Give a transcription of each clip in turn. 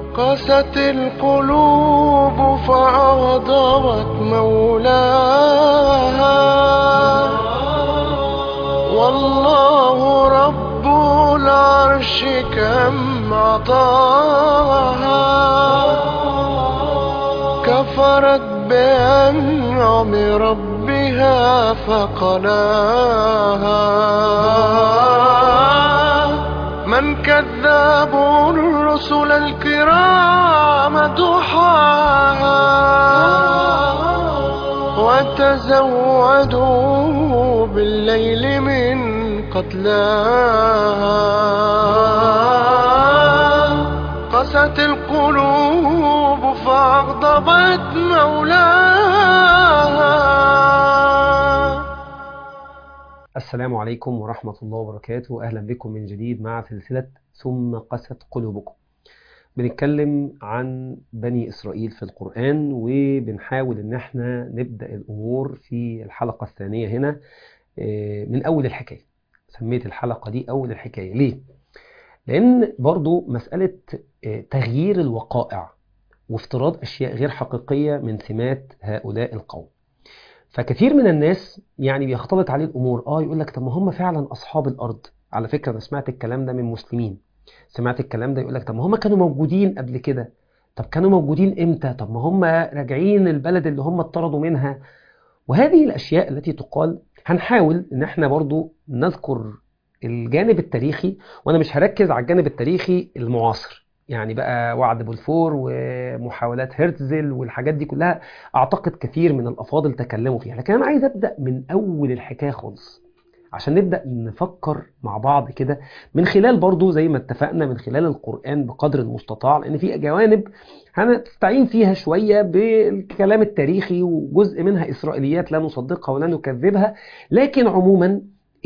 قست القلوب فأغضبت مولاها والله رب العرش كم عطاها كفرت بأنعم ربها فقلاها من كذاب الرسل الكرام دحاها وتزودوا بالليل من قتلاها قست القلوب فأغضبت مولاها السلام عليكم ورحمة الله وبركاته أهلا بكم من جديد مع سلسلة ثم قست قلوبكم بنتكلم عن بني إسرائيل في القرآن وبنحاول إن احنا نبدأ الأمور في الحلقة الثانية هنا من أول الحكاية سميت الحلقة دي أول الحكاية ليه؟ لأن برضو مسألة تغيير الوقائع وافتراض أشياء غير حقيقية من سمات هؤلاء القوم فكثير من الناس يعني بيختلط عليه الامور اه يقول لك طب ما هم فعلا اصحاب الارض على فكره انا سمعت الكلام ده من مسلمين سمعت الكلام ده يقول لك طب ما هم كانوا موجودين قبل كده طب كانوا موجودين امتى طب ما هم راجعين البلد اللي هم اتطردوا منها وهذه الاشياء التي تقال هنحاول ان احنا برضو نذكر الجانب التاريخي وانا مش هركز على الجانب التاريخي المعاصر يعني بقى وعد بولفور ومحاولات هرتزل والحاجات دي كلها اعتقد كثير من الافاضل تكلموا فيها لكن انا عايز ابدا من اول الحكايه خالص عشان نبدا نفكر مع بعض كده من خلال برضو زي ما اتفقنا من خلال القران بقدر المستطاع لان في جوانب هنستعين فيها شويه بالكلام التاريخي وجزء منها اسرائيليات لا نصدقها ولا نكذبها لكن عموما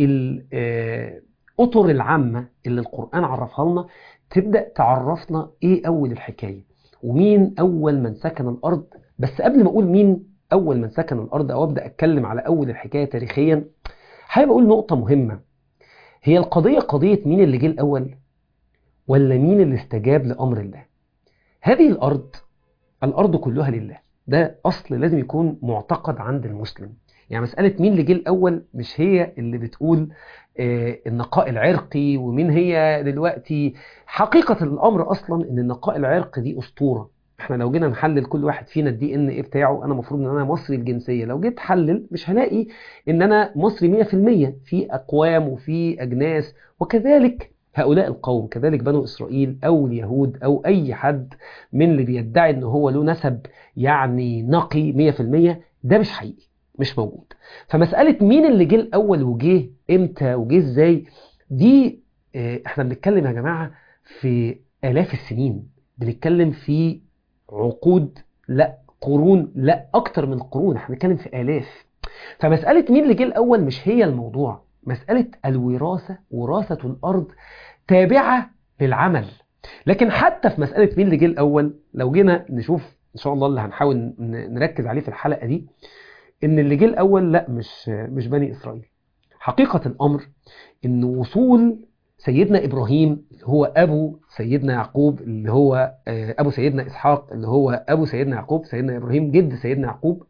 الاطر العامه اللي القران عرفها لنا تبدأ تعرفنا ايه اول الحكاية ومين اول من سكن الارض بس قبل ما اقول مين اول من سكن الارض او ابدأ اتكلم على اول الحكاية تاريخيا حابب اقول نقطة مهمة هي القضية قضية مين اللي جه الاول ولا مين اللي استجاب لامر الله هذه الارض الارض كلها لله ده اصل لازم يكون معتقد عند المسلم يعني مسألة مين اللي جه الأول مش هي اللي بتقول آه النقاء العرقي ومين هي دلوقتي حقيقة الأمر أصلا إن النقاء العرقي دي أسطورة احنا لو جينا نحلل كل واحد فينا الدي ان ايه بتاعه انا المفروض ان انا مصري الجنسيه لو جيت احلل مش هلاقي ان انا مصري 100% في اقوام وفي اجناس وكذلك هؤلاء القوم كذلك بنو اسرائيل او اليهود او اي حد من اللي بيدعي ان هو له نسب يعني نقي 100% ده مش حقيقي مش موجود فمسألة مين اللي جه الأول وجه إمتى وجه إزاي دي إحنا بنتكلم يا جماعة في آلاف السنين بنتكلم في عقود لا قرون لا أكتر من قرون إحنا بنتكلم في آلاف فمسألة مين اللي جه الأول مش هي الموضوع مسألة الوراثة وراثة الأرض تابعة للعمل لكن حتى في مسألة مين اللي جه الأول لو جينا نشوف إن شاء الله اللي هنحاول نركز عليه في الحلقة دي ان اللي جه الاول لا مش مش بني اسرائيل حقيقه الامر ان وصول سيدنا ابراهيم اللي هو ابو سيدنا يعقوب اللي هو ابو سيدنا اسحاق اللي هو ابو سيدنا يعقوب سيدنا ابراهيم جد سيدنا يعقوب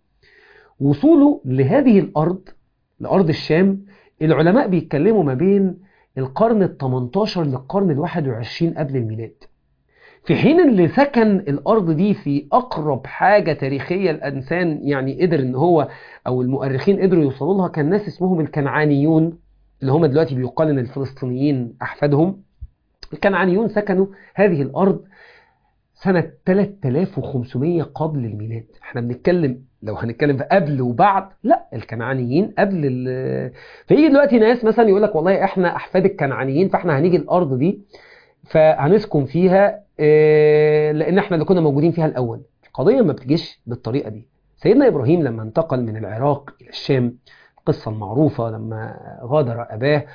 وصوله لهذه الارض لارض الشام العلماء بيتكلموا ما بين القرن ال 18 للقرن ال 21 قبل الميلاد في حين اللي سكن الارض دي في اقرب حاجه تاريخيه الانسان يعني قدر ان هو او المؤرخين قدروا يوصلوا لها كان ناس اسمهم الكنعانيون اللي هم دلوقتي بيقال ان الفلسطينيين احفادهم الكنعانيون سكنوا هذه الارض سنة 3500 قبل الميلاد احنا بنتكلم لو هنتكلم في قبل وبعد لا الكنعانيين قبل ال فيجي دلوقتي ناس مثلا يقول لك والله احنا احفاد الكنعانيين فاحنا هنيجي الارض دي فهنسكن فيها لان احنا اللي كنا موجودين فيها الاول القضيه ما بتجيش بالطريقه دي سيدنا ابراهيم لما انتقل من العراق الى الشام القصه المعروفه لما غادر اباه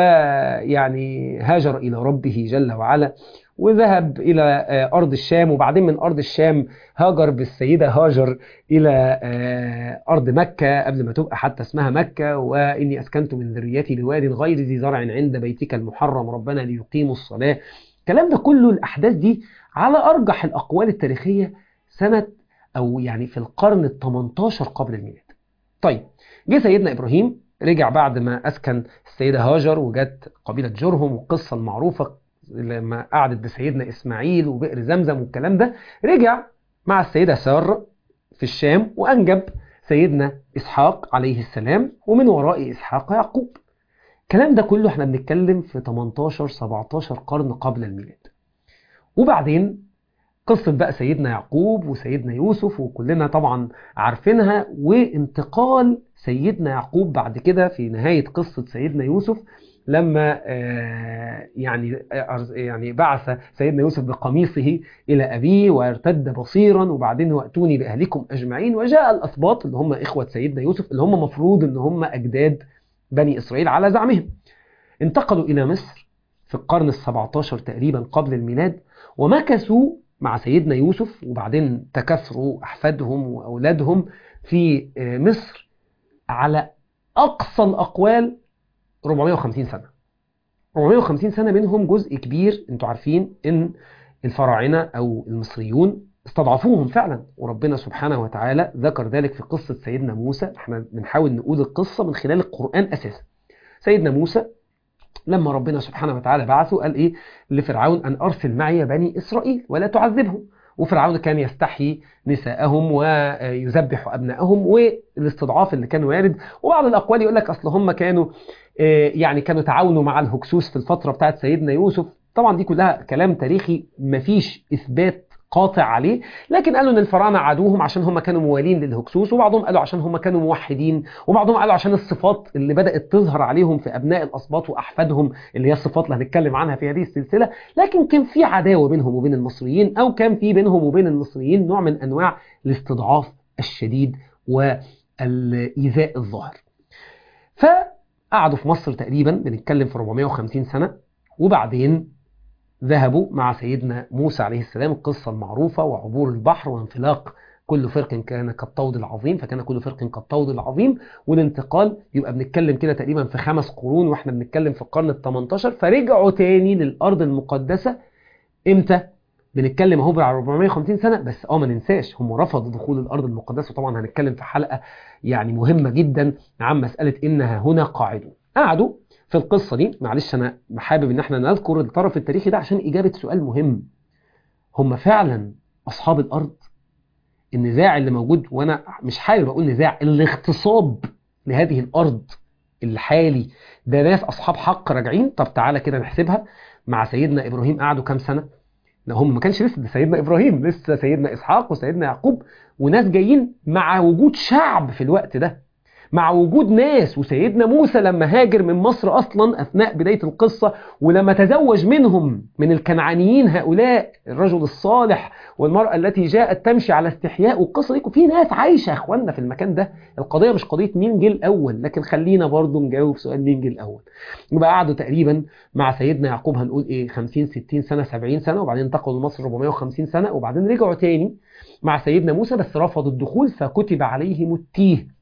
ويعني هاجر الى ربه جل وعلا وذهب إلى أرض الشام وبعدين من أرض الشام هاجر بالسيدة هاجر إلى أرض مكة قبل ما تبقى حتى اسمها مكة وإني أسكنت من ذريتي بواد غير ذي زرع عند بيتك المحرم ربنا ليقيموا الصلاة الكلام ده كله الأحداث دي على أرجح الأقوال التاريخية سنة أو يعني في القرن ال 18 قبل الميلاد طيب جه سيدنا إبراهيم رجع بعد ما أسكن السيدة هاجر وجت قبيلة جرهم والقصة المعروفة لما قعدت بسيدنا إسماعيل وبئر زمزم والكلام ده رجع مع السيدة سارة في الشام وأنجب سيدنا إسحاق عليه السلام ومن وراء إسحاق يعقوب الكلام ده كله احنا بنتكلم في 18 17 قرن قبل الميلاد وبعدين قصة بقى سيدنا يعقوب وسيدنا يوسف وكلنا طبعا عارفينها وانتقال سيدنا يعقوب بعد كده في نهاية قصة سيدنا يوسف لما يعني يعني بعث سيدنا يوسف بقميصه إلى أبيه وارتد بصيرا وبعدين وأتوني بأهلكم أجمعين وجاء الأسباط اللي هم إخوة سيدنا يوسف اللي هم مفروض إن هم أجداد بني إسرائيل على زعمهم انتقلوا إلى مصر في القرن ال17 تقريبا قبل الميلاد ومكثوا مع سيدنا يوسف وبعدين تكاثروا أحفادهم وأولادهم في مصر على أقصى الأقوال 450 سنة 450 سنة منهم جزء كبير انتوا عارفين ان الفراعنة او المصريون استضعفوهم فعلا وربنا سبحانه وتعالى ذكر ذلك في قصة سيدنا موسى احنا بنحاول نقول القصة من خلال القرآن اساسا سيدنا موسى لما ربنا سبحانه وتعالى بعثه قال ايه لفرعون ان ارسل معي بني اسرائيل ولا تعذبهم وفرعون كان يستحيي نساءهم ويذبح ابنائهم والاستضعاف اللي كان وارد وبعض الاقوال يقول لك اصل هم كانوا يعني كانوا تعاونوا مع الهكسوس في الفتره بتاعت سيدنا يوسف طبعا دي كلها كلام تاريخي مفيش اثبات قاطع عليه لكن قالوا ان الفراعنه عادوهم عشان هم كانوا موالين للهكسوس وبعضهم قالوا عشان هم كانوا موحدين وبعضهم قالوا عشان الصفات اللي بدات تظهر عليهم في ابناء الاسباط واحفادهم اللي هي الصفات اللي هنتكلم عنها في هذه السلسله لكن كان في عداوه بينهم وبين المصريين او كان في بينهم وبين المصريين نوع من انواع الاستضعاف الشديد والايذاء الظاهر فقعدوا في مصر تقريبا بنتكلم في 450 سنه وبعدين ذهبوا مع سيدنا موسى عليه السلام القصة المعروفة وعبور البحر وانفلاق كل فرق كان كالطود العظيم فكان كل فرق كالطود العظيم والانتقال يبقى بنتكلم كده تقريبا في خمس قرون واحنا بنتكلم في القرن ال 18 فرجعوا تاني للأرض المقدسة امتى؟ بنتكلم اهو على 450 سنة بس اه ما ننساش هم رفضوا دخول الأرض المقدسة وطبعا هنتكلم في حلقة يعني مهمة جدا عن مسألة إنها هنا قاعدون قعدوا في القصة دي معلش أنا حابب إن احنا نذكر الطرف التاريخي ده عشان إجابة سؤال مهم هم فعلا أصحاب الأرض النزاع اللي موجود وأنا مش حابب أقول نزاع الاغتصاب لهذه الأرض الحالي ده ناس أصحاب حق راجعين طب تعالى كده نحسبها مع سيدنا إبراهيم قعدوا كام سنة لا هم ما كانش لسه سيدنا إبراهيم لسه سيدنا إسحاق وسيدنا يعقوب وناس جايين مع وجود شعب في الوقت ده مع وجود ناس وسيدنا موسى لما هاجر من مصر أصلا أثناء بداية القصة ولما تزوج منهم من الكنعانيين هؤلاء الرجل الصالح والمرأة التي جاءت تمشي على استحياء والقصة دي في ناس عايشة يا أخوانا في المكان ده القضية مش قضية مين جه الأول لكن خلينا برضو نجاوب سؤال مين جه الأول يبقى قعدوا تقريبا مع سيدنا يعقوب هنقول إيه 50 60 سنة 70 سنة وبعدين انتقلوا لمصر 450 سنة وبعدين رجعوا تاني مع سيدنا موسى بس رفضوا الدخول فكتب عليهم التيه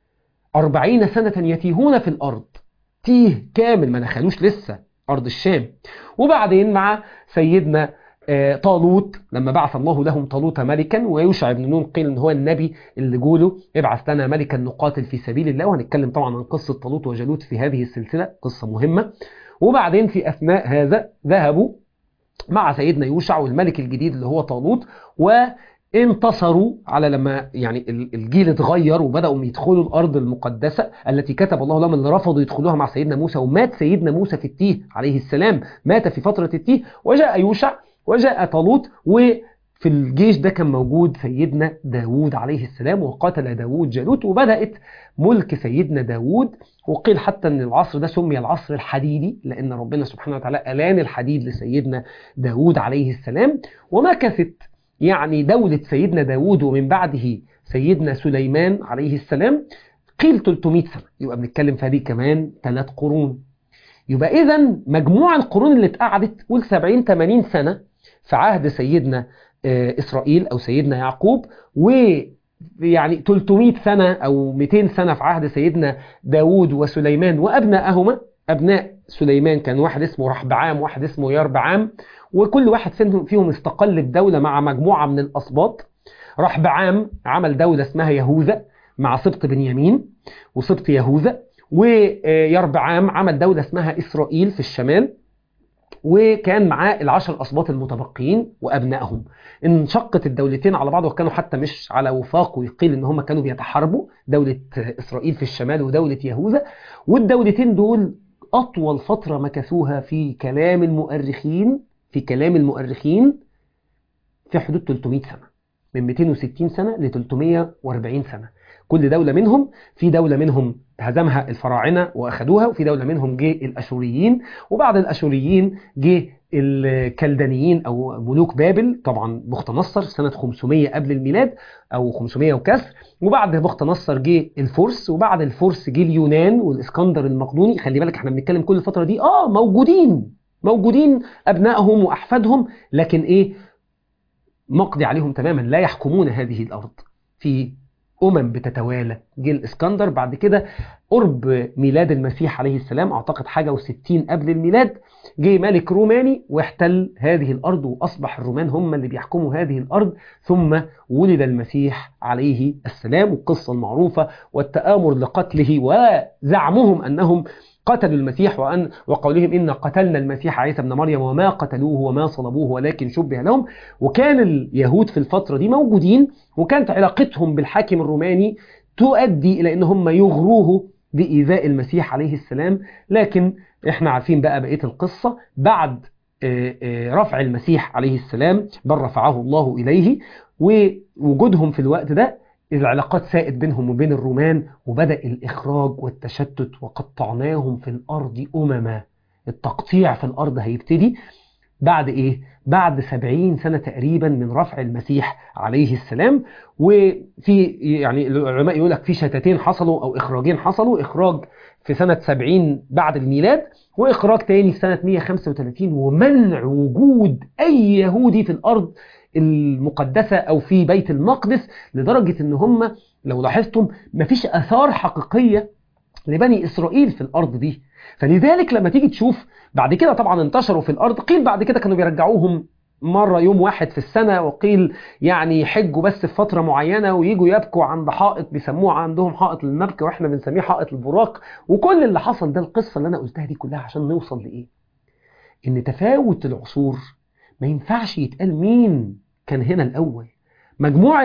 أربعين سنة يتيهون في الأرض تيه كامل ما دخلوش لسه أرض الشام وبعدين مع سيدنا طالوت لما بعث الله لهم طالوت ملكا ويوشع بن نون قيل ان هو النبي اللي جوله ابعث لنا ملكا نقاتل في سبيل الله وهنتكلم طبعا عن قصة طالوت وجالوت في هذه السلسلة قصة مهمة وبعدين في أثناء هذا ذهبوا مع سيدنا يوشع والملك الجديد اللي هو طالوت و انتصروا على لما يعني الجيل اتغير وبداوا يدخلوا الارض المقدسه التي كتب الله لهم اللي رفضوا يدخلوها مع سيدنا موسى ومات سيدنا موسى في التيه عليه السلام مات في فتره التيه وجاء يوشع وجاء طالوت وفي الجيش ده كان موجود سيدنا داوود عليه السلام وقاتل داوود جالوت وبدات ملك سيدنا داوود وقيل حتى ان العصر ده سمي العصر الحديدي لان ربنا سبحانه وتعالى الان الحديد لسيدنا داوود عليه السلام ومكثت يعني دولة سيدنا داود ومن بعده سيدنا سليمان عليه السلام قيل 300 سنة يبقى بنتكلم في هذه كمان ثلاث قرون يبقى إذا مجموع القرون اللي اتقعدت قول 70 80 سنة في عهد سيدنا إسرائيل أو سيدنا يعقوب و يعني 300 سنة أو 200 سنة في عهد سيدنا داود وسليمان وأبنائهما أبناء سليمان كان واحد اسمه رحبعام واحد اسمه يربعام وكل واحد فيهم فيهم استقل الدولة مع مجموعة من الأسباط رحبعام عمل دولة اسمها يهوذا مع سبط بنيامين وسبط يهوذا ويربعام عمل دولة اسمها إسرائيل في الشمال وكان معاه العشر أسباط المتبقيين وأبنائهم انشقت الدولتين على بعض وكانوا حتى مش على وفاق ويقيل ان هم كانوا بيتحاربوا دولة إسرائيل في الشمال ودولة يهوذا والدولتين دول أطول فترة مكثوها في كلام المؤرخين في كلام المؤرخين في حدود 300 سنة من 260 سنة ل 340 سنة كل دولة منهم في دولة منهم هزمها الفراعنة وأخدوها وفي دولة منهم جه الأشوريين وبعد الأشوريين جه الكلدانيين أو ملوك بابل طبعا بخت نصر سنة 500 قبل الميلاد أو 500 وكسر وبعد بخت نصر جه الفرس وبعد الفرس جه اليونان والإسكندر المقدوني خلي بالك احنا بنتكلم كل الفترة دي آه موجودين موجودين أبنائهم وأحفادهم لكن إيه مقضي عليهم تماما لا يحكمون هذه الأرض في أمم بتتوالى جه الإسكندر بعد كده قرب ميلاد المسيح عليه السلام أعتقد حاجة وستين قبل الميلاد جه ملك روماني واحتل هذه الأرض وأصبح الرومان هم اللي بيحكموا هذه الأرض ثم ولد المسيح عليه السلام والقصة المعروفة والتآمر لقتله وزعمهم أنهم قتلوا المسيح وأن وقولهم إن قتلنا المسيح عيسى ابن مريم وما قتلوه وما صلبوه ولكن شبه لهم وكان اليهود في الفترة دي موجودين وكانت علاقتهم بالحاكم الروماني تؤدي إلى أن هم يغروه بإيذاء المسيح عليه السلام لكن احنا عارفين بقى بقية القصة بعد رفع المسيح عليه السلام بل رفعه الله إليه ووجودهم في الوقت ده العلاقات سائت بينهم وبين الرومان وبدأ الإخراج والتشتت وقطعناهم في الأرض أمما التقطيع في الأرض هيبتدي بعد إيه؟ بعد سبعين سنة تقريبا من رفع المسيح عليه السلام وفي يعني العلماء يقول لك في شتاتين حصلوا أو إخراجين حصلوا إخراج في سنة 70 بعد الميلاد وإخراج تاني في سنة 135 ومنع وجود أي يهودي في الأرض المقدسة أو في بيت المقدس لدرجة أن هم لو لاحظتم مفيش أثار حقيقية لبني إسرائيل في الأرض دي فلذلك لما تيجي تشوف بعد كده طبعا انتشروا في الأرض قيل بعد كده كانوا بيرجعوهم مرة يوم واحد في السنة وقيل يعني يحجوا بس في فترة معينة ويجوا يبكوا عند حائط بيسموه عندهم حائط المبكى واحنا بنسميه حائط البراق وكل اللي حصل ده القصة اللي أنا قلتها دي كلها عشان نوصل لإيه إن تفاوت العصور ما ينفعش يتقال مين كان هنا الأول مجموع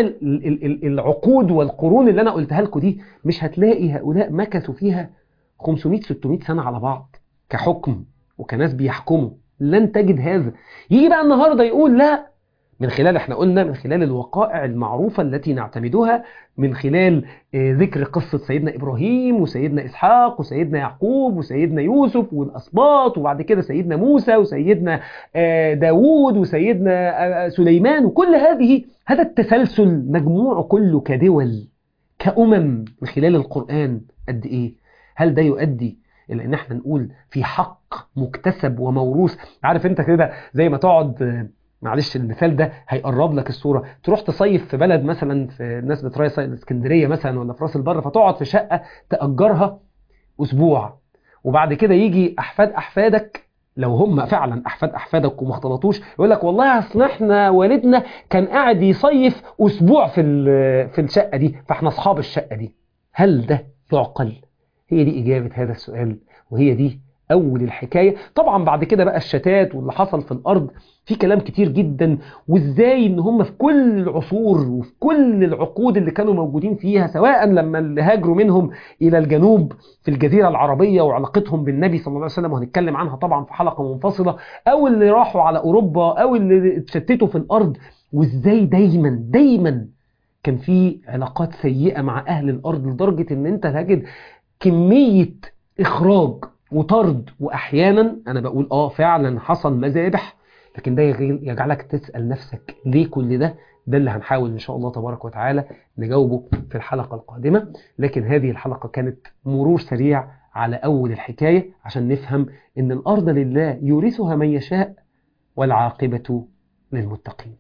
العقود والقرون اللي أنا قلتها لكم دي مش هتلاقي هؤلاء مكثوا فيها 500-600 سنة على بعض كحكم وكناس بيحكموا لن تجد هذا يجي بقى النهاردة يقول لا من خلال احنا قلنا من خلال الوقائع المعروفة التي نعتمدها من خلال ذكر قصة سيدنا إبراهيم وسيدنا إسحاق وسيدنا يعقوب وسيدنا يوسف والأسباط وبعد كده سيدنا موسى وسيدنا داوود وسيدنا سليمان وكل هذه هذا التسلسل مجموع كله كدول كأمم من خلال القرآن قد إيه هل ده يؤدي إلى إن احنا نقول في حق مكتسب وموروث عارف انت كده زي ما تقعد معلش المثال ده هيقرب لك الصوره تروح تصيف في بلد مثلا في الناس بتروح اسكندريه مثلا ولا في راس البر فتقعد في شقه تاجرها اسبوع وبعد كده يجي احفاد احفادك لو هم فعلا احفاد احفادك وما اختلطوش يقول لك والله اصل احنا والدنا كان قاعد يصيف اسبوع في في الشقه دي فاحنا اصحاب الشقه دي هل ده يعقل هي دي اجابه هذا السؤال وهي دي اول الحكايه طبعا بعد كده بقى الشتات واللي حصل في الارض في كلام كتير جدا وازاي ان هم في كل العصور وفي كل العقود اللي كانوا موجودين فيها سواء لما اللي هاجروا منهم الى الجنوب في الجزيره العربيه وعلاقتهم بالنبي صلى الله عليه وسلم وهنتكلم عنها طبعا في حلقه منفصله او اللي راحوا على اوروبا او اللي اتشتتوا في الارض وازاي دايما دايما كان في علاقات سيئه مع اهل الارض لدرجه ان انت تجد كميه اخراج وطرد واحيانا انا بقول اه فعلا حصل مذابح لكن ده يجعلك تسال نفسك ليه كل ده ده اللي هنحاول ان شاء الله تبارك وتعالى نجاوبه في الحلقه القادمه لكن هذه الحلقه كانت مرور سريع على اول الحكايه عشان نفهم ان الارض لله يورثها من يشاء والعاقبه للمتقين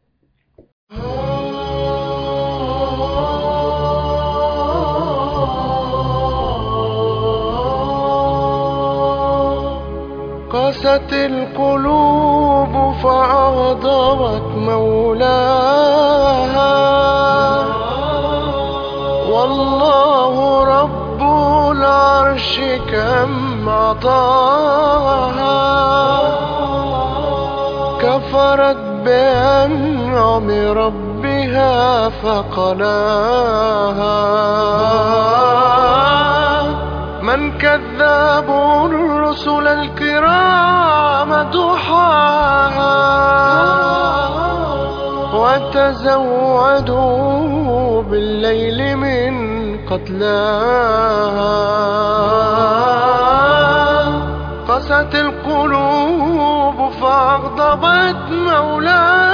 قست القلوب فأغضبت مولاها والله رب العرش كم عطاها كفرت بأنعم ربها فقلاها من كذاب الرسل الكرام دحاها وتزودوا بالليل من قتلاها قست القلوب فأغضبت مولاها